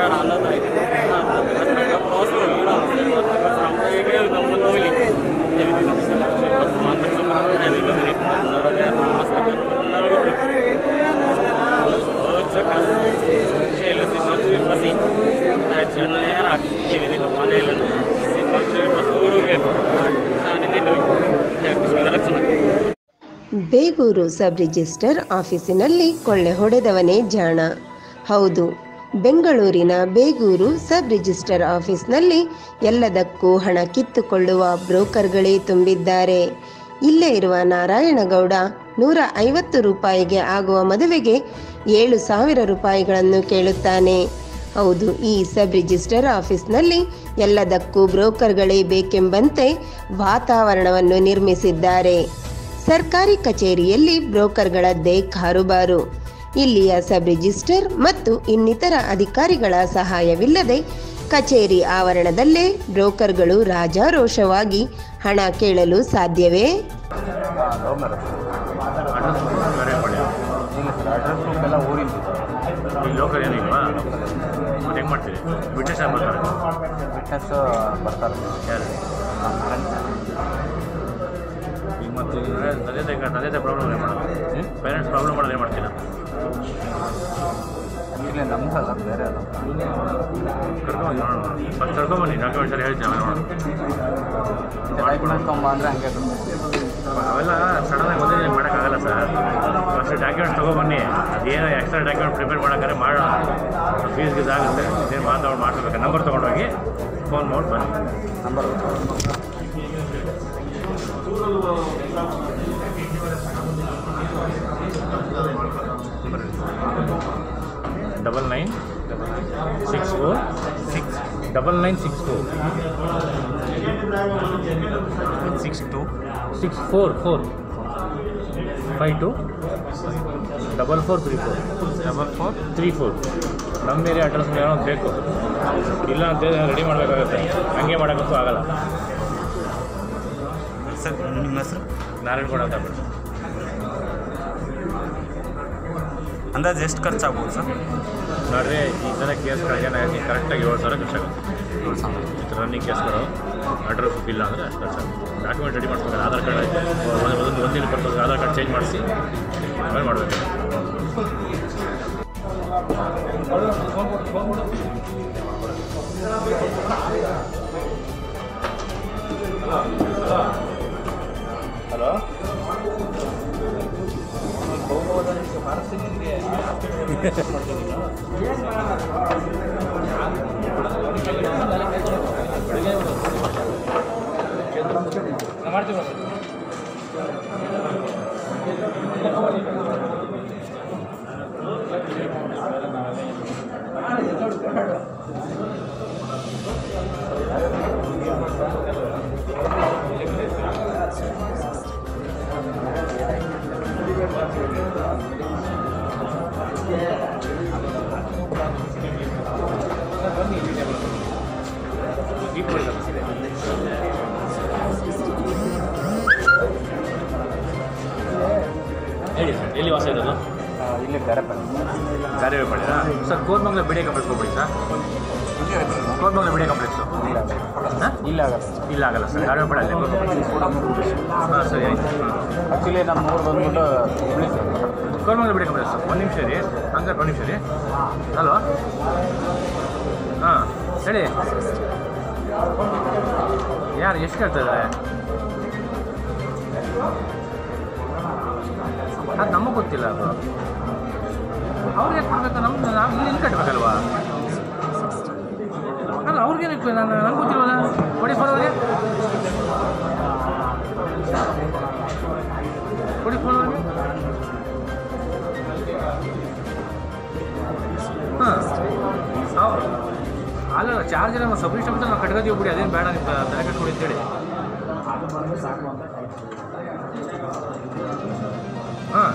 Begur sub register ಆಫೀಸಿನಲ್ಲಿ ಕೊಳ್ಳೆ ಹೊಡೆದವನೇ ಜಾಣ ಹೌದು ಬೆಂಗಳೂರಿನ ಬೇಗೂರು ಸಬ್ ರಿಜಿಸ್ಟರ್ ಆಫೀಸ್ನಲ್ಲಿ ಎಲ್ಲದಕ್ಕೂ ಹಣ ಕಿತ್ತುಕೊಳ್ಳುವ ಬ್ರೋಕರ್ಗಳೇ ತುಂಬಿದ್ದಾರೆ ಇಲ್ಲೇ ಇರುವ ನಾರಾಯಣಗೌಡ ನೂರ ಐವತ್ತು ರೂಪಾಯಿಗೆ ಆಗುವ ಮದುವೆಗೆ ಏಳು ಸಾವಿರ ರೂಪಾಯಿಗಳನ್ನು ಕೇಳುತ್ತಾನೆ ಹೌದು ಈ ಸಬ್ ರಿಜಿಸ್ಟರ್ ಆಫೀಸ್ನಲ್ಲಿ ಎಲ್ಲದಕ್ಕೂ ಬ್ರೋಕರ್ಗಳೇ ಬೇಕೆಂಬಂತೆ ವಾತಾವರಣವನ್ನು ನಿರ್ಮಿಸಿದ್ದಾರೆ ಸರ್ಕಾರಿ ಕಚೇರಿಯಲ್ಲಿ ಬ್ರೋಕರ್ಗಳದ್ದೇ ಕಾರುಬಾರು ಇಲ್ಲಿಯ ಸಬ್ ರಿಜಿಸ್ಟರ್ ಮತ್ತು ಇನ್ನಿತರ ಅಧಿಕಾರಿಗಳ ಸಹಾಯವಿಲ್ಲದೆ ಕಚೇರಿ ಆವರಣದಲ್ಲೇ ಬ್ರೋಕರ್ಗಳು ರಾಜಾರೋಷವಾಗಿ ಹಣ ಕೇಳಲು ಸಾಧ್ಯವೇ ಲವ್ ಮ್ಯಾರೇಜ್ ಅಡ್ರೆಸ್ ಬೇರೆ ಮಾಡಿ ಇಲ್ಲ ಸರ್ ಅಡ್ರೆಸ್ ಪ್ರೂಫ್ ಎಲ್ಲ ಊರಿಂದು ಈಗ ಲೋಕಲ್ ಏನಿಲ್ವಾ ಮತ್ತೆ ಹೆಂಗೆ ಮಾಡ್ತೀರಿ ವಿಟ್ನೆಸ್ ಯಾರು ಬರ್ತಾರೆ ಫಿಟ್ನೆಸ್ ಬರ್ತಾರೆ ಯಾರು ಈಗ ಮತ್ತೆ ತಂದೆ ತಾಯಿ ತಂದೆ ತಾಯಿ ಪ್ರಾಬ್ಲಮ್ ಏನು ಮಾಡೋದು ಪೇರೆಂಟ್ಸ್ ಪ್ರಾಬ್ಲಮ್ ಮಾಡೋದು ಏನು ಮಾಡ್ತೀರಾ ಈಗಲೇ ನಮ್ದಲ್ಲ ಬೇರೆ ಅಲ್ಲ ಕರ್ಕೊಂಬಂದು ನೋಡೋಣ ಫಸ್ಟ್ ಕರ್ಕೊಂಬನ್ನಿ ಡಾಕ್ಯುಮೆಂಟ್ಸ್ ಎಲ್ಲ ಹೇಳ್ತೀನಿ ಆಮೇಲೆ ನೋಡೋಣ ಡಾಕ್ಯುಮೆಂಟ್ ತೊಗೊಂಬ ಅಂದರೆ ಹಂಗೆ ಅವೆಲ್ಲ ಸಡನ್ನಾಗಿ ಒಂದೇ ದಿನ ಮಾಡೋಕ್ಕಾಗಲ್ಲ ಸರ್ ಫಸ್ಟ್ ಡಾಕ್ಯುಮೆಂಟ್ ತೊಗೊಬನ್ನಿ ಅದೇನೋ ಎಕ್ಸ್ಟ್ರಾ ಡಾಕ್ಯುಮೆಂಟ್ ಪ್ರಿಪೇರ್ ಮಾಡೋಕ್ಕಾದ್ರೆ ಮಾಡೋಣ ಫೀಸ್ ಗೀಸ್ ಆಗುತ್ತೆ ಇದೇನು ಮಾತಾಡಿ ಮಾಡ್ಬೇಕು ನಂಬರ್ ತೊಗೊಂಡೋಗಿ ಫೋನ್ ಮಾಡಿ ಬನ್ನಿ number double nine six four six double nine six four six two six four four five two double four three four double four three four ನಮ್ಮ area address ಏನೋ ಒಂದ್ ಬೇಕು ಇಲ್ಲ ಅಂತ ರೆಡಿ ಮಾಡಬೇಕಾಗುತ್ತೆ ಹಂಗೆ ಮಾಡೋಕ್ಕಂತೂ ಆಗಲ್ಲ ಸರ್ ನಿಮ್ಮ ಹೆಸರು ನಾರಾಯಣಗೌಡ ಅಂತ ಬಿಡಿ ಅಂದಾಜು ಎಷ್ಟು ಖರ್ಚಾಗ್ಬೋದು ಸರ್ ನೋಡ್ರಿ ಈ ಥರ ಕೇಸ್ಗಳಿಗೆ ನನಗೆ ಕರೆಕ್ಟಾಗಿ ಏಳು ಸಾವಿರ ಖರ್ಚಾಗುತ್ತೆ ಈ ಥರ ರನ್ನಿಂಗ್ ಕೇಸ್ಗಳು ಅಡ್ರೆಸ್ ಬುಕ್ ಇಲ್ಲ ಅಂದರೆ ಅಷ್ಟು ಖರ್ಚಾಗುತ್ತೆ ಡಾಕ್ಯುಮೆಂಟ್ ರೆಡಿ ಮಾಡ್ಸ್ಬೇಕು ಆಧಾರ್ ಕಾರ್ಡ್ ಒಂದು ಒಂದಿನ ಬರ್ತದೆ ಆಧಾರ್ ಕಾರ್ಡ್ ಚೇಂಜ್ ಮಾಡಿಸಿ ಆಮೇಲೆ ಮಾಡಬೇಕು ಹಲೋ ಮಾಡ್ತೀವಿ ಹೇಳಿ ಸರ್ ಎಲ್ಲಿ ವಾಸ ಇರೋದು ಇಲ್ಲೇ ಬೇರೆ ಬೇರೆ ಕಾರ್ಯವೇ ಮಾಡಿರಾ ಸರ್ ಕೋರ್ಮಂಗ್ಲ ಬಿಡಿಯ ಕಂಪ್ಲೆಕ್ಸ್ ಹೋಗ್ಬಿಡಿ ಸರ್ ಕೋರ್ಮಂಗ್ಲ ಬಿಡಿಯ ಕಂಪ್ಲೆಕ್ಸು ಹಾಂ ಇಲ್ಲ ಆಗಲ್ಲ ಇಲ್ಲ ಆಗಲ್ಲ ಸರ್ ಕಾರ್ಯವೇ ಅಲ್ಲಿ ಹಾಂ ಸರಿ ಆಯ್ತು ಹಾಂ ಆ್ಯಕ್ಚುಲಿ ನಮ್ಮ ಊರು ಬಂದ್ಬಿಟ್ಟು ಹುಬ್ಳಿ ಸರ್ ಕೋರ್ಮಂಗ್ಲ ಬಿಡಿ ಕಂಪ್ಲೆಕ್ಸ್ ಒಂದು ನಿಮಿಷ ರೀ ಹಂಗಾರೆ ಒಂದು ನಿಮಿಷ ರೀ ಹಲೋ ಹಾಂ ಹೇಳಿ ಯಾರು ಎಷ್ಟು ಕೇಳ್ತಾ ಇದ್ದಾರೆ ಅದು ನಮಗೆ ಗೊತ್ತಿಲ್ಲ ಅದು ಅವ್ರಿಗೆ ಕೊಡ್ಬೇಕು ನಮ್ಗೆ ನಾವು ಇಲ್ಲಿ ಇಲ್ಲಿ ಕಟ್ಟಬೇಕಲ್ವಾ ಅಲ್ಲ ಅವ್ರಿಗೇನು ನಾನು ನನಗೆ ಗೊತ್ತಿಲ್ವಲ್ಲ ಕೊಡಿ ಫೋನ್ ಅವ್ರಿಗೆ ಕೊಡಿ ಫೋನ್ ಅವ್ರಿಗೆ ಹಾಂ ಅಲ್ಲ ಚಾರ್ಜ್ ಎಲ್ಲ ನಾವು ಸಬ್ಮಿಷನ್ ಅಂತ ನಾವು ಕಟ್ಕೋತೀವಿ ಬಿಡಿ ಅದೇನು ಬೇಡ ನೀವು ತಲೆ ಕಟ್ಕೊಡಿ ಅಂತೇಳಿ ಹಾಂ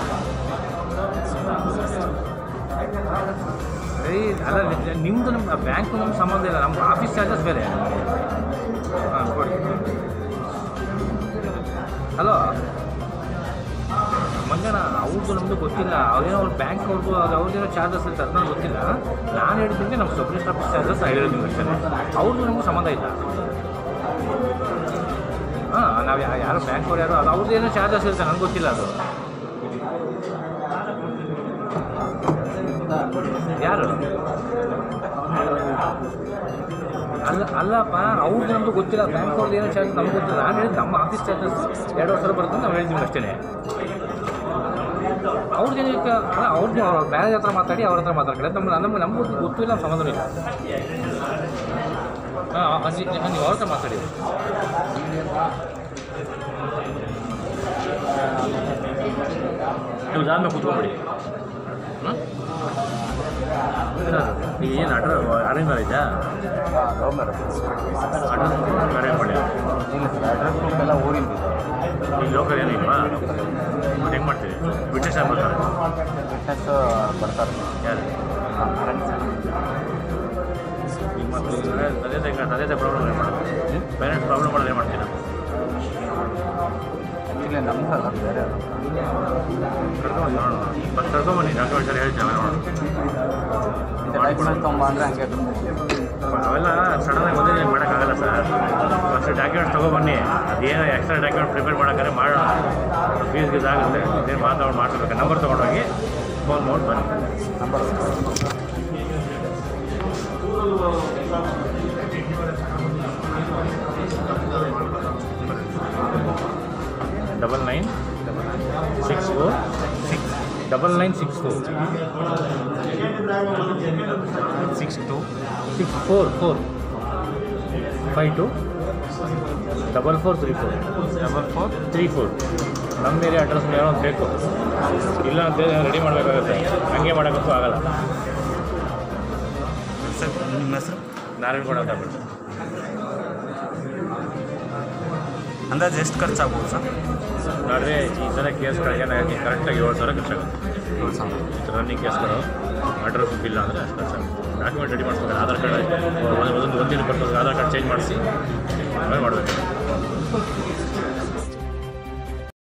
ಸರಿ ಅಲ್ಲ ನಿ- ನಿಮ್ಮದು ನಮ್ಮ ಬ್ಯಾಂಕು ನಮ್ಗೆ ಸಂಬಂಧ ಇಲ್ಲ ನಮ್ಮ ಆಫೀಸ್ ಚಾರ್ಜಸ್ ಬೇರೆ ಹಾಂ ಕೊಡಿ ಹಲೋ ಮಂತ್ ಹಂಗಣ ಅವ್ರದ್ದು ನಮ್ಮದು ಗೊತ್ತಿಲ್ಲ ಅವ್ರೇನೋ ಅವ್ರ ಬ್ಯಾಂಕ್ ಅವ್ರದ್ದು ಅದು ಅವ್ರದ್ದೇನೋ ಚಾರ್ಜಸ್ ಇರುತ್ತೆ ಅದನ್ನ ಗೊತ್ತಿಲ್ಲ ನಾನು ಹೇಳಿದ್ದೀನಿ ನಮ್ಮ ಸಬ್ ರಿಜಿಸ್ಟರ್ ಆಫೀಸ್ ಚಾರ್ಜಸ್ ಹೇಳಿದ್ದೀನಿ ಅಷ್ಟೇ ಅವ್ರದ್ದು ನಮಗೂ ಸಂಬಂಧ ಇಲ್ಲ ಹಾಂ ನಾವು ಯಾರು ಬ್ಯಾಂಕ್ ಅವ್ರು ಯಾರು ಅದು ಅವ್ರದ್ದು ಏನೋ ಚಾರ್ಜಸ್ ಇರುತ್ತೆ ನನಗೆ ಗೊತ್ತಿಲ್ಲ ಅದು ಯಾರು ಅಲ್ಲ ಅಲ್ಲಪ್ಪ ಅವ್ರದ್ದು ನಮ್ದು ಗೊತ್ತಿಲ್ಲ ಬ್ಯಾಂಕ್ ಅವ್ರದ್ದು ಏನೋ ಚಾರ್ಜ್ ನಮ್ಗೆ ಗೊತ್ತಿಲ್ಲ ನಾನು ಹೇಳಿದ್ದು ನಮ್ಮ ಆಫೀಸ್ ಚಾರ್ಜಸ್ ಎರಡು ವರ್ಷ ಬರ್ತದೆ ನಾವು ಹೇಳ್ತೀವಿ ಅಷ್ಟೇ ಅವ್ರದ್ದು ಏನಕ್ಕೆ ಅಲ್ಲ ಅವ್ರದ್ದು ಅವ್ರ ಮ್ಯಾನೇಜ್ ಹತ್ರ ಮಾತಾಡಿ ಅವ್ರ ಹತ್ರ ಮಾತಾಡ್ಕೊಳ್ಳಿ ನಮ್ಮ ನಮ್ಗೆ ನಮ್ಗೆ ಗೊತ್ತಿಲ್ಲ ನಮ್ಮ ಸಂಬಂಧ ಇಲ್ಲ ಹಾಂ ನೀವು ಅವ್ರ ಹತ್ರ ಮಾತಾಡಿ ನೀವು ಜಾಮೆ ಕೂತ್ಕೊಂಡ್ಬಿಡಿ ಹಾಂ ಈಗ ಏನು ಅಡ್ರ ಅರೇಂಜ್ ಮಾಡಿದ್ಯಾ ಲವ್ ಮ್ಯಾರೇಜ್ ಅಡ್ರೆಸ್ ಅರೇಂಜ್ ಮಾಡಿ ಇಲ್ಲ ಸರ್ ಅಡ್ರೆಸ್ ಪ್ರೂಫ್ ಎಲ್ಲ ಊರಿಂದಿದೆ ಈಗ ಲೋಕಲ್ ಏನಿಲ್ವಾ ಮತ್ತೆ ಹೆಂಗೆ ಮಾಡ್ತೀವಿ ವಿಟ್ನೆಸ್ ಯಾರು ಬರ್ತಾರೆ ಫಿಟ್ನೆಸ್ ಬರ್ತಾರೆ ಯಾರು ಫ್ರೆಂಡ್ಸ್ ಈಗ ಮತ್ತೆ ತಂದೆ ತಾಯಿ ತಂದೆ ತಾಯಿ ಪ್ರಾಬ್ಲಮ್ ಏನು ಮಾಡೋದು ಪೇರೆಂಟ್ಸ್ ಪ್ರಾಬ್ಲಮ್ ಮಾಡೋದು ಏನು ಮಾಡ್ತೀರಾ ಆ್ಯಕ್ಚುಲಿ ನಮ್ದಲ್ಲ ಬೇರೆ ಅದು ಕರ್ಕೊಂಬಂದು ನೋಡೋಣ ಮತ್ತೆ ಕರ್ಕೊಂಬನ್ನಿ ಡಾಕ್ಯುಮೆಂಟ್ಸ್ ಎಲ್ಲ ಹೇಳ್ತೀವಿ ಆಮೇಲೆ ನೋಡೋಣ ಡಾಕ್ಯುಮೆಂಟ್ ತೊಗೊಂಬ ಅಂದರೆ ಹಂಗೆ ಅವೆಲ್ಲ ಸಡನ್ನಾಗಿ ಒಂದೇ ದಿನ ಮಾಡೋಕ್ಕಾಗಲ್ಲ ಸರ್ ಫಸ್ಟ್ ಡಾಕ್ಯುಮೆಂಟ್ ತೊಗೊಬನ್ನಿ ಅದೇನೋ ಎಕ್ಸ್ಟ್ರಾ ಡಾಕ್ಯುಮೆಂಟ್ ಪ್ರಿಪೇರ್ ಮಾಡೋಕ್ಕಾದ್ರೆ ಮಾಡೋಣ ಫೀಸ್ ಗೀಸ್ ಆಗುತ್ತೆ ಅದೇನು ಮಾತಾಡಿ ಮಾಡ್ಬೇಕು ನಂಬರ್ ತೊಗೊಂಡೋಗಿ ಫೋನ್ ಮಾಡಿ ಬನ್ನಿ number double nine six four six double nine six four six two six four four five two double four three four double four three four ನಮ್ಮ ಬೇರೆ ಅಡ್ರೆಸ್ ಏನೋ ಒಂದು ಬೇಕು ಇಲ್ಲ ಅಂತ ರೆಡಿ ಮಾಡಬೇಕಾಗುತ್ತೆ ಹಂಗೆ ಮಾಡೋಕ್ಕಂತೂ ಆಗಲ್ಲ ಸರ್ ನಿಮ್ಮ ಹೆಸರು ನಾರಾಯಣಗೌಡ ಅಂತ ಬಿಟ್ಟು ಅಂದಾಜು ಎಷ್ಟು ಖರ್ಚಾಗ್ಬೋದು ಸರ್ ನೋಡಿದ್ರೆ ಈ ಥರ ಕೇಸ್ಗಳಿಗೆ ನನಗೆ ಕರೆಕ್ಟಾಗಿ ಏಳು ಸಾವಿರ ಖರ್ಚಾಗುತ್ತೆ ಏಳು ಸಾವಿರ ರನ್ನಿಂಗ್ ಕೇಸ್ಗಳು ಅಡ್ರೆಸ್ ಇಲ್ಲ ಅಂದರೆ ಅಷ್ಟು ಖರ್ಚಾಗುತ್ತೆ ಡಾಕ್ಯುಮೆಂಟ್ ರೆಡಿ ಮಾಡಿಸ್ಬೇಕು ಆಧಾರ್ ಕಾರ್ಡ್ ಒಂದು ಒಂದು ಒಂದಿನ ಬರ್ತದೆ ಆಧಾರ್ ಕಾರ್ಡ್ ಚೇಂಜ್ ಮಾಡಿಸಿ ಆಮೇಲೆ ಮಾಡಬೇಕು